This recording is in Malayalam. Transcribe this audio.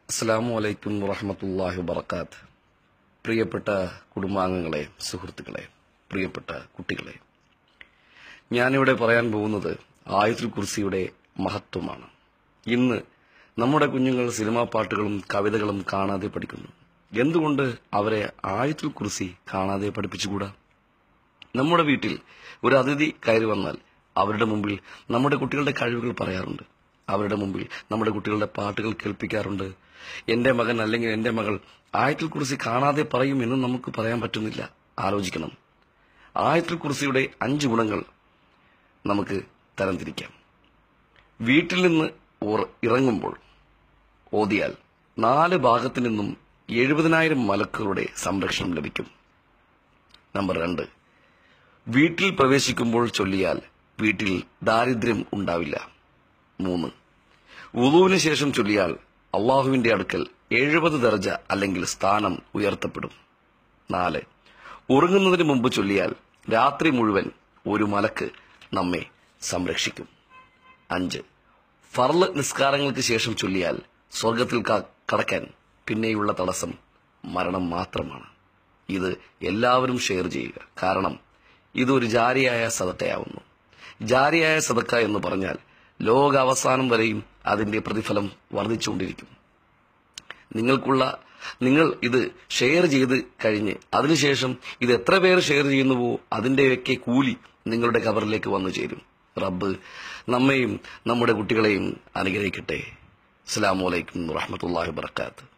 അസ്സാം വലൈക്കും വറഹമത്തല്ലാഹി വബർക്കാത്ത് പ്രിയപ്പെട്ട കുടുംബാംഗങ്ങളെ സുഹൃത്തുക്കളെ പ്രിയപ്പെട്ട കുട്ടികളെ ഞാനിവിടെ പറയാൻ പോകുന്നത് ആയുത്തുൽ കുർസിയുടെ മഹത്വമാണ് ഇന്ന് നമ്മുടെ കുഞ്ഞുങ്ങൾ സിനിമാ പാട്ടുകളും കവിതകളും കാണാതെ പഠിക്കുന്നു എന്തുകൊണ്ട് അവരെ ആയുത്തുൽ കുർസി കാണാതെ പഠിപ്പിച്ചുകൂടാ നമ്മുടെ വീട്ടിൽ ഒരു അതിഥി കയറി വന്നാൽ അവരുടെ മുമ്പിൽ നമ്മുടെ കുട്ടികളുടെ കഴിവുകൾ പറയാറുണ്ട് അവരുടെ മുമ്പിൽ നമ്മുടെ കുട്ടികളുടെ പാട്ടുകൾ കേൾപ്പിക്കാറുണ്ട് എന്റെ മകൻ അല്ലെങ്കിൽ എന്റെ മകൾ ആയത്തുൽ കുറിസി കാണാതെ പറയും എന്ന് നമുക്ക് പറയാൻ പറ്റുന്നില്ല ആലോചിക്കണം ആയത്തുൽ കുറിസിയുടെ അഞ്ച് ഗുണങ്ങൾ നമുക്ക് തരംതിരിക്കാം വീട്ടിൽ നിന്ന് ഉറ- ഇറങ്ങുമ്പോൾ ഓതിയാൽ നാല് ഭാഗത്തു നിന്നും എഴുപതിനായിരം മലക്കുകളുടെ സംരക്ഷണം ലഭിക്കും നമ്പർ രണ്ട് വീട്ടിൽ പ്രവേശിക്കുമ്പോൾ ചൊല്ലിയാൽ വീട്ടിൽ ദാരിദ്ര്യം ഉണ്ടാവില്ല മൂന്ന് ഉളുവിന് ശേഷം ചൊല്ലിയാൽ അള്ളാഹുവിന്റെ അടുക്കൽ എഴുപത് ദർജ അല്ലെങ്കിൽ സ്ഥാനം ഉയർത്തപ്പെടും നാല് ഉറങ്ങുന്നതിന് മുമ്പ് ചൊല്ലിയാൽ രാത്രി മുഴുവൻ ഒരു മലക്ക് നമ്മെ സംരക്ഷിക്കും അഞ്ച് ഫർള് നിസ്കാരങ്ങൾക്ക് ശേഷം ചൊല്ലിയാൽ സ്വർഗത്തിൽ ക- കടക്കാൻ പിന്നെയുള്ള തടസ്സം മരണം മാത്രമാണ് ഇത് എല്ലാവരും ഷെയർ ചെയ്യുക കാരണം ഇതൊരു ജാരിയായ സദക്കയാവുന്നു ജാരിയായ സദക്ക എന്ന് പറഞ്ഞാൽ ലോക അവസാനം വരെയും അതിന്റെ പ്രതിഫലം വർദ്ധിച്ചുകൊണ്ടിരിക്കും നിങ്ങൾക്കുള്ള നിങ്ങൾ ഇത് ഷെയർ ചെയ്ത് കഴിഞ്ഞ് അതിനുശേഷം ഇത് എത്ര പേർ ഷെയർ ചെയ്യുന്നുവോ അതിന്റെയൊക്കെ കൂലി നിങ്ങളുടെ കവറിലേക്ക് വന്നു ചേരും റബ്ബ് നമ്മെയും നമ്മുടെ കുട്ടികളെയും അനുഗ്രഹിക്കട്ടെ അസ്സാം വലൈക്കും വാഹമത്തല്ലാഹി വാത്തു